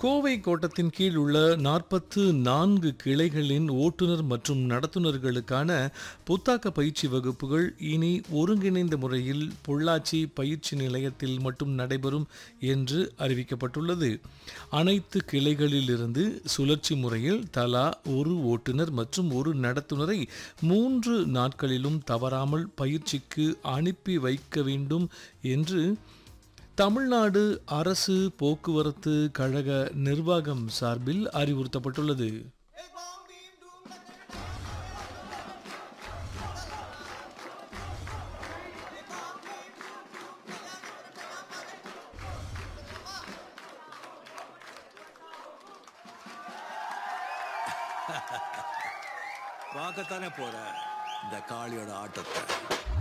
கோவை கோட்டத்தின் கீழ் உள்ள நாற்பத்து நான்கு கிளைகளின் ஓட்டுநர் மற்றும் நடத்துனர்களுக்கான புத்தாக்க பயிற்சி வகுப்புகள் இனி ஒருங்கிணைந்த முறையில் பொள்ளாச்சி பயிற்சி நிலையத்தில் மட்டும் நடைபெறும் என்று அறிவிக்கப்பட்டுள்ளது அனைத்து கிளைகளிலிருந்து சுழற்சி முறையில் தலா ஒரு ஓட்டுநர் மற்றும் ஒரு நடத்துனரை மூன்று நாட்களிலும் தவறாமல் பயிற்சிக்கு அனுப்பி வைக்க வேண்டும் என்று தமிழ்நாடு அரசு போக்குவரத்து கழக நிர்வாகம் சார்பில் அறிவுறுத்தப்பட்டுள்ளது பார்க்கத்தானே போற இந்த காளியோட ஆட்டத்தை